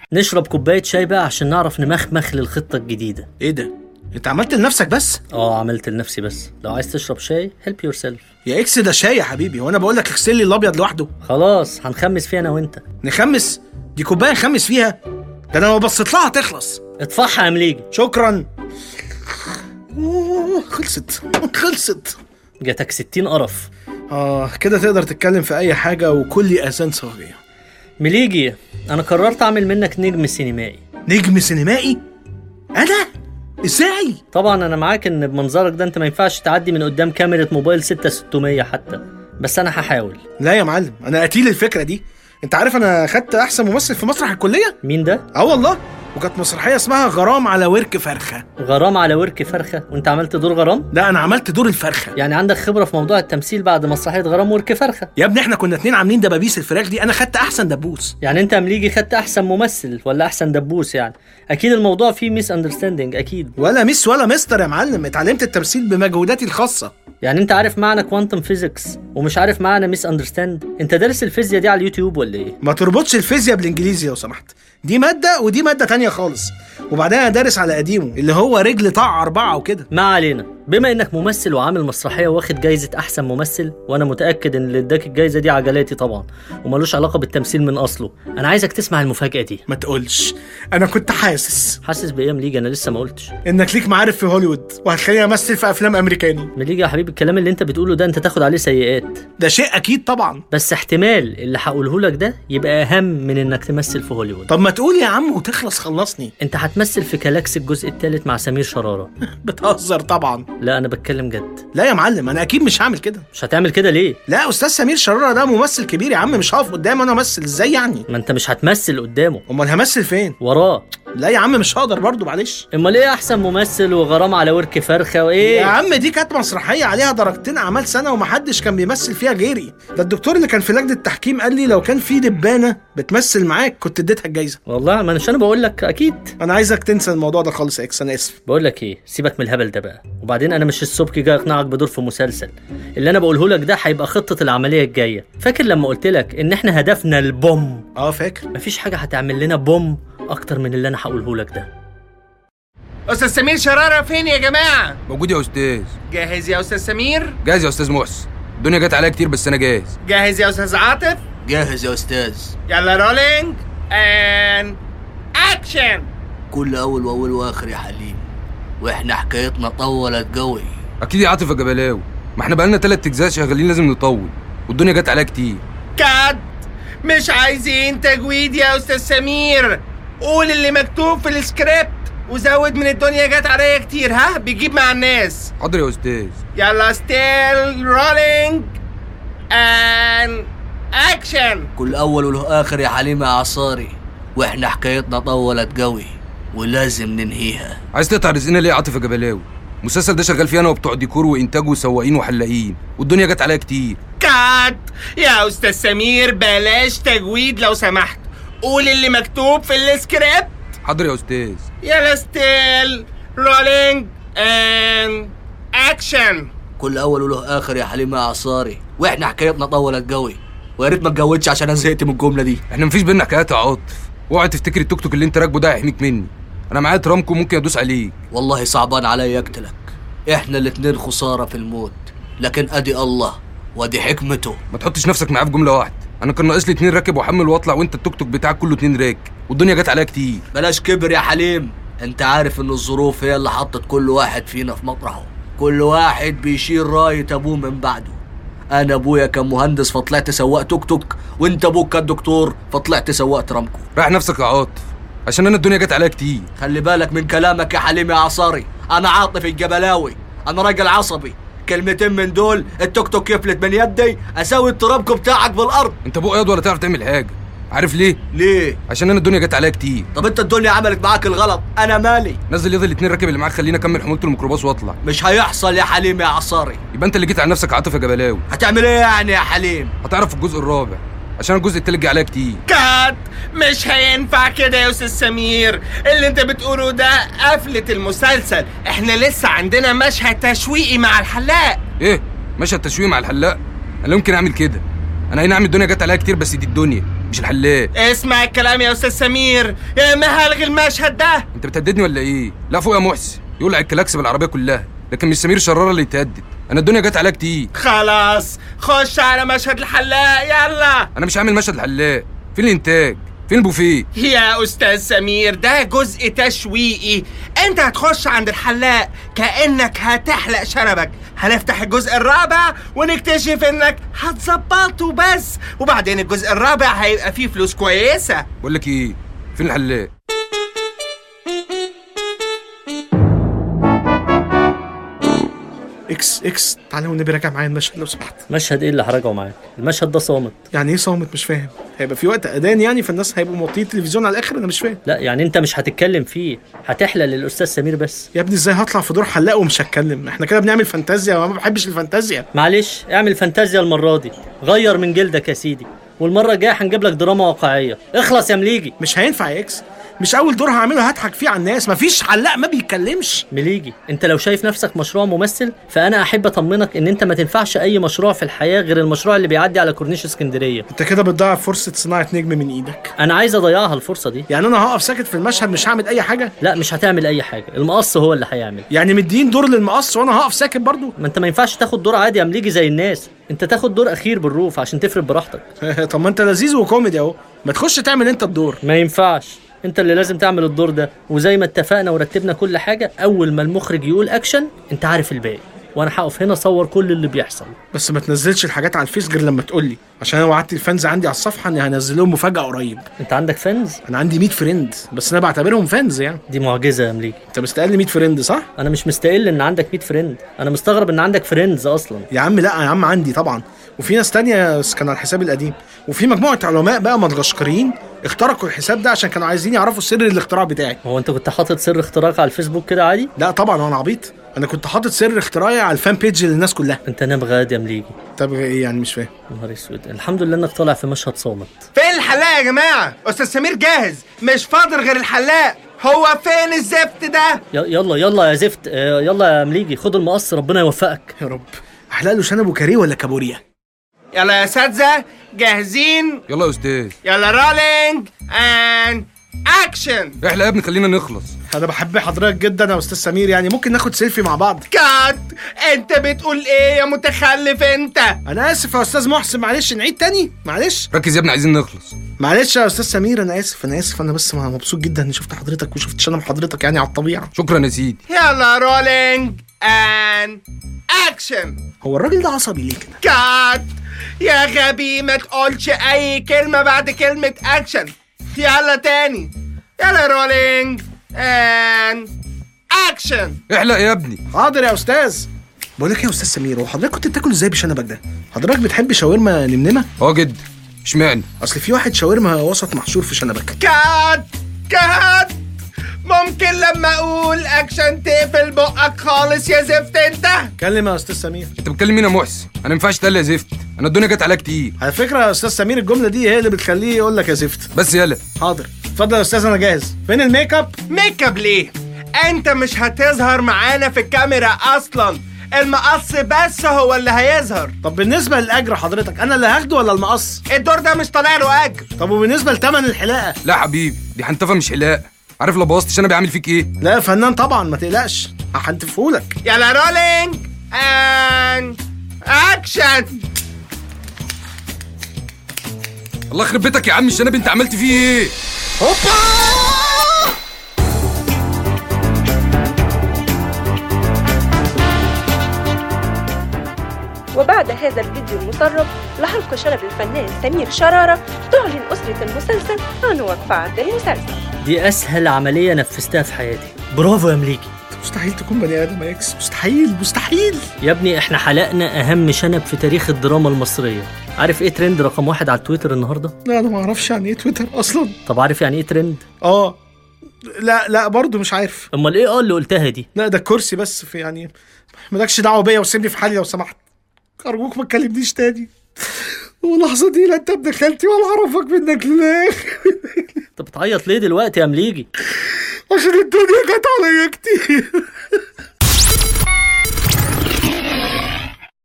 نشرب كوبايه شاي بقى عشان نعرف نمخمخ للخطه الجديده ايه ده انت عملت لنفسك بس اه عملت لنفسي بس لو عايز تشرب شاي هيلب يور سيلف يا اكس ده شاي يا حبيبي وانا بقول لك اغسل لي الابيض لوحده خلاص هنخمس فيها انا وانت نخمس دي كوبايه نخمس فيها ده انا لو بصيت لها هتخلص اطفحها يا مليجي شكرا أوه، خلصت خلصت جاتك 60 قرف اه كده تقدر تتكلم في اي حاجه وكل اذان صاغيه مليجي انا قررت اعمل منك نجم سينمائي نجم سينمائي انا ازاي طبعا انا معاك ان بمنظرك ده انت ما ينفعش تعدي من قدام كاميرا موبايل 6600 حتى بس انا هحاول لا يا معلم انا قتيل الفكره دي انت عارف انا خدت احسن ممثل في مسرح الكليه مين ده اه والله وكانت مسرحيه اسمها غرام على ورك فرخه غرام على ورك فرخه وانت عملت دور غرام لا انا عملت دور الفرخه يعني عندك خبره في موضوع التمثيل بعد مسرحيه غرام ورك فرخه يا ابني احنا كنا اتنين عاملين دبابيس الفراخ دي انا خدت احسن دبوس يعني انت يا مليجي خدت احسن ممثل ولا احسن دبوس يعني اكيد الموضوع فيه ميس اندرستاندينج اكيد ولا ميس ولا مستر يا معلم اتعلمت التمثيل بمجهوداتي الخاصه يعني انت عارف معنى كوانتم فيزيكس ومش عارف معنى ميس اندرستاند انت دارس الفيزياء دي على اليوتيوب ولا ايه ما تربطش الفيزياء بالانجليزي لو سمحت دي ماده ودي ماده تانية خالص وبعدين انا دارس على قديمه اللي هو رجل طاع اربعه وكده ما علينا بما انك ممثل وعامل مسرحيه واخد جايزه احسن ممثل وانا متاكد ان اللي اداك الجايزه دي عجلاتي طبعا وملوش علاقه بالتمثيل من اصله انا عايزك تسمع المفاجاه دي ما تقولش انا كنت حاسس حاسس بايه يا مليجي انا لسه ما قلتش انك ليك معارف في هوليوود وهتخليني امثل في افلام امريكاني مليجي يا حبيبي الكلام اللي انت بتقوله ده انت تاخد عليه سيئات ده شيء اكيد طبعا بس احتمال اللي هقوله لك ده يبقى اهم من انك تمثل في هوليوود طب ما تقول يا عم وتخلص خلصني انت هتمثل في كلاكس الجزء الثالث مع سمير شراره بتهزر طبعا لا انا بتكلم جد لا يا معلم انا اكيد مش هعمل كده مش هتعمل كده ليه لا استاذ سمير شرارة ده ممثل كبير يا عم مش هقف قدامه انا امثل ازاي يعني ما انت مش هتمثل قدامه امال همثل فين وراه لا يا عم مش هقدر برضو معلش امال ايه احسن ممثل وغرام على ورك فرخه يا وايه عم دي كانت مسرحيه عليها درجتين اعمال سنه ومحدش كان بيمثل فيها غيري ده الدكتور اللي كان في لجنه التحكيم قال لي لو كان في دبانه بتمثل معاك كنت اديتها الجايزه والله ما مش انا بقول لك اكيد انا عايزك تنسى الموضوع ده خالص يا اكس انا اسف بقول لك ايه سيبك من الهبل ده بقى وبعدين انا مش السبكي جاي اقنعك بدور في مسلسل اللي انا بقوله لك ده هيبقى خطه العمليه الجايه فاكر لما قلت لك ان احنا هدفنا البوم اه فاكر مفيش حاجه هتعمل لنا بوم اكتر من اللي انا هقوله لك ده استاذ سمير شرارة فين يا جماعة؟ موجود يا استاذ جاهز يا استاذ سمير؟ جاهز يا استاذ محسن الدنيا جت عليا كتير بس انا جاهز جاهز يا استاذ عاطف؟ جاهز يا استاذ يلا رولينج ان اكشن كل اول واول واخر يا حليم واحنا حكايتنا طولت قوي اكيد يا عاطف يا جبلاوي ما احنا بقالنا تلات اجزاء شغالين لازم نطول والدنيا جت عليا كتير كات مش عايزين تجويد يا استاذ سمير قول اللي مكتوب في السكريبت وزود من الدنيا جت عليا كتير ها بيجيب مع الناس حاضر يا استاذ يلا ستيل رولينج ان اكشن كل اول وله اخر يا حليم يا عصاري واحنا حكايتنا طولت قوي ولازم ننهيها عايز تقطع رزقنا ليه يا عاطف يا جبلاوي المسلسل ده شغال فيه انا وبتوع ديكور وانتاج وسواقين وحلاقين والدنيا جت عليا كتير كات يا استاذ سمير بلاش تجويد لو سمحت قول اللي مكتوب في السكريبت حاضر يا استاذ يلا ستيل رولينج ان اكشن كل اول وله اخر يا حليم يا عصاري واحنا حكايتنا طولت قوي ويا ريت ما اتجوزش عشان انا زهقت من الجمله دي احنا مفيش بينا حكايات يا عاطف اوعى تفتكر التوك توك اللي انت راكبه ده هيحميك مني انا معايا ترامكو ممكن ادوس عليك والله صعبان عليا اقتلك احنا الاتنين خساره في الموت لكن ادي الله وادي حكمته ما تحطش نفسك معايا في جمله واحده انا كان ناقص لي اتنين راكب واحمل واطلع وانت التوك توك بتاعك كله اتنين راكب والدنيا جت عليا كتير بلاش كبر يا حليم انت عارف ان الظروف هي اللي حطت كل واحد فينا في مطرحه كل واحد بيشيل راية ابوه من بعده انا ابويا كان مهندس فطلعت سواق توك توك وانت ابوك كان دكتور فطلعت سواق ترامكو رايح نفسك يا عاطف عشان انا الدنيا جت عليا كتير خلي بالك من كلامك يا حليم يا عصاري انا عاطف الجبلاوي انا راجل عصبي كلمتين من دول التوك توك يفلت من يدي اسوي الترامكو بتاعك بالارض انت ابو قياد ولا تعرف تعمل حاجه عارف ليه ليه عشان انا الدنيا جت عليا كتير طب انت الدنيا عملت معاك الغلط انا مالي نزل ياض الاتنين راكب اللي معاك خليني اكمل حمولة الميكروباص واطلع مش هيحصل يا حليم يا عصاري يبقى انت اللي جيت على نفسك يا عاطف يا جبلاوي هتعمل ايه يعني يا حليم هتعرف في الجزء الرابع عشان الجزء التالت جه عليا كتير كات مش هينفع كده يا استاذ سمير اللي انت بتقوله ده قفلة المسلسل احنا لسه عندنا مشهد تشويقي مع الحلاق ايه مشهد تشويه مع الحلاق انا لا يمكن اعمل كده انا اي نعم الدنيا جت عليا كتير بس دي الدنيا مش الحلاق اسمع الكلام يا استاذ سمير يا ما هلغي المشهد ده انت بتهددني ولا ايه لا فوق يا محسن يولع الكلاكس بالعربيه كلها لكن مش سمير شراره اللي يتهدد انا الدنيا جت عليا كتير خلاص خش على مشهد الحلاق يلا انا مش عامل مشهد الحلاق فين الانتاج فين البوفيه يا استاذ سمير ده جزء تشويقي انت هتخش عند الحلاق كانك هتحلق شنبك هنفتح الجزء الرابع ونكتشف انك هتظبطه بس وبعدين الجزء الرابع هيبقى فيه فلوس كويسه بقول لك ايه فين الحلاق اكس اكس تعالى والنبي راجع معايا المشهد لو سمحت مشهد ايه اللي هراجعه معاك المشهد ده صامت يعني ايه صامت مش فاهم هيبقى في وقت اذان يعني فالناس هيبقوا موطيين التلفزيون على الاخر انا مش فاهم لا يعني انت مش هتتكلم فيه هتحلق للاستاذ سمير بس يا ابني ازاي هطلع في دور حلاق ومش هتكلم احنا كده بنعمل فانتازيا وانا ما بحبش الفانتازيا معلش اعمل فانتازيا المره دي غير من جلدك يا سيدي والمره الجايه هنجيب لك دراما واقعيه اخلص يا مليجي مش هينفع يا اكس مش اول دور هعمله هضحك فيه على الناس مفيش حلاق ما بيتكلمش مليجي انت لو شايف نفسك مشروع ممثل فانا احب اطمنك ان انت ما تنفعش اي مشروع في الحياه غير المشروع اللي بيعدي على كورنيش اسكندريه انت كده بتضيع فرصه صناعه نجم من ايدك انا عايز اضيعها الفرصه دي يعني انا هقف ساكت في المشهد مش هعمل اي حاجه لا مش هتعمل اي حاجه المقص هو اللي هيعمل يعني مدين دور للمقص وانا هقف ساكت برضو ما انت ما ينفعش تاخد دور عادي يا مليجي زي الناس انت تاخد دور اخير بالروف عشان تفرد براحتك طب ما انت لذيذ وكوميدي اهو ما تخش تعمل انت الدور ما ينفعش انت اللي لازم تعمل الدور ده وزي ما اتفقنا ورتبنا كل حاجه اول ما المخرج يقول اكشن انت عارف الباقي وانا هقف هنا اصور كل اللي بيحصل بس ما تنزلش الحاجات على الفيس غير لما تقول لي عشان انا وعدت الفانز عندي على الصفحه اني هنزل لهم مفاجاه قريب انت عندك فانز انا عندي 100 فريند بس انا بعتبرهم فانز يعني دي معجزه يا مليجي انت مستقل 100 فريند صح انا مش مستقل ان عندك 100 فريند انا مستغرب ان عندك فريندز اصلا يا عم لا يا عم عندي طبعا وفي ناس تانية بس كانوا على الحساب القديم وفي مجموعة علماء بقى مدغشقريين اخترقوا الحساب ده عشان كانوا عايزين يعرفوا سر الاختراع بتاعي هو انت كنت حاطط سر اختراق على الفيسبوك كده عادي لا طبعا انا عبيط انا كنت حاطط سر اختراعي على الفان بيج للناس كلها انت نام غاد يا مليجي طب ايه يعني مش فاهم نهار اسود الحمد لله انك طالع في مشهد صامت فين الحلاق يا جماعه استاذ سمير جاهز مش فاضل غير الحلاق هو فين الزفت ده ي- يلا يلا يا زفت اه، يلا يا مليجي خد المقص ربنا يوفقك يا رب احلق له شنبه كاريه ولا كابوريا يلا يا اساتذه جاهزين يلا يا استاذ يلا رولينج اند اكشن احلى يا ابني خلينا نخلص انا بحب حضرتك جدا يا استاذ سمير يعني ممكن ناخد سيلفي مع بعض كات انت بتقول ايه يا متخلف انت انا اسف يا استاذ محسن معلش نعيد تاني معلش ركز يا ابني عايزين نخلص معلش يا استاذ سمير انا اسف انا اسف انا بس مبسوط جدا اني شفت حضرتك وشفت شنب حضرتك يعني على الطبيعه شكرا يا سيدي يلا رولينج اند اكشن هو الراجل ده عصبي ليه كده كات يا غبي ما تقولش اي كلمة بعد كلمة اكشن يلا تاني يلا رولينج اند اكشن احلق يا ابني حاضر يا استاذ بقول لك إيه يا استاذ سمير هو حضرتك كنت بتاكل ازاي بشنبك ده حضرتك بتحب شاورما نمنمه اه جد اشمعنى اصل في واحد شاورما وسط محشور في شنبك كات كات ممكن لما اقول اكشن تقفل بقك خالص يا زفت انت كلم يا استاذ سمير انت بتكلم مين يا محسن انا ما ينفعش تقل يا زفت انا الدنيا جت عليا كتير على فكره يا استاذ سمير الجمله دي هي اللي بتخليه يقول لك يا زفت بس يلا حاضر اتفضل يا استاذ انا جاهز فين الميك اب ميك اب ليه انت مش هتظهر معانا في الكاميرا اصلا المقص بس هو اللي هيظهر طب بالنسبه للاجر حضرتك انا اللي هاخده ولا المقص الدور ده مش طالع له اجر طب وبالنسبه لتمن الحلاقه لا يا حبيبي دي حنتفه مش حلاق عارف لو بوظت انا بعمل فيك ايه لا يا فنان طبعا ما تقلقش هحنتفهولك يلا رولينج اند اكشن الله يخرب بيتك يا عم الشنب انت عملت فيه ايه وبعد هذا الفيديو المسرب لحلق شنب الفنان سمير شرارة تعلن أسرة المسلسل عن وقفعة المسلسل دي اسهل عمليه نفذتها في حياتي برافو يا مليجي مستحيل تكون بني ادم يا اكس مستحيل مستحيل يا ابني احنا حلقنا اهم شنب في تاريخ الدراما المصريه عارف ايه ترند رقم واحد على تويتر النهارده لا انا ما اعرفش يعني ايه تويتر اصلا طب عارف يعني ايه ترند اه لا لا برضه مش عارف امال ايه اه اللي قلتها دي لا ده الكرسي بس في يعني مالكش دعوه بيا وسيبني في حالي لو سمحت ارجوك ما تكلمنيش تاني ولحظة دي لا انت ابن خالتي ولا اعرفك منك للاخر انت بتعيط ليه دلوقتي يا مليجي عشان الدنيا جت عليا كتير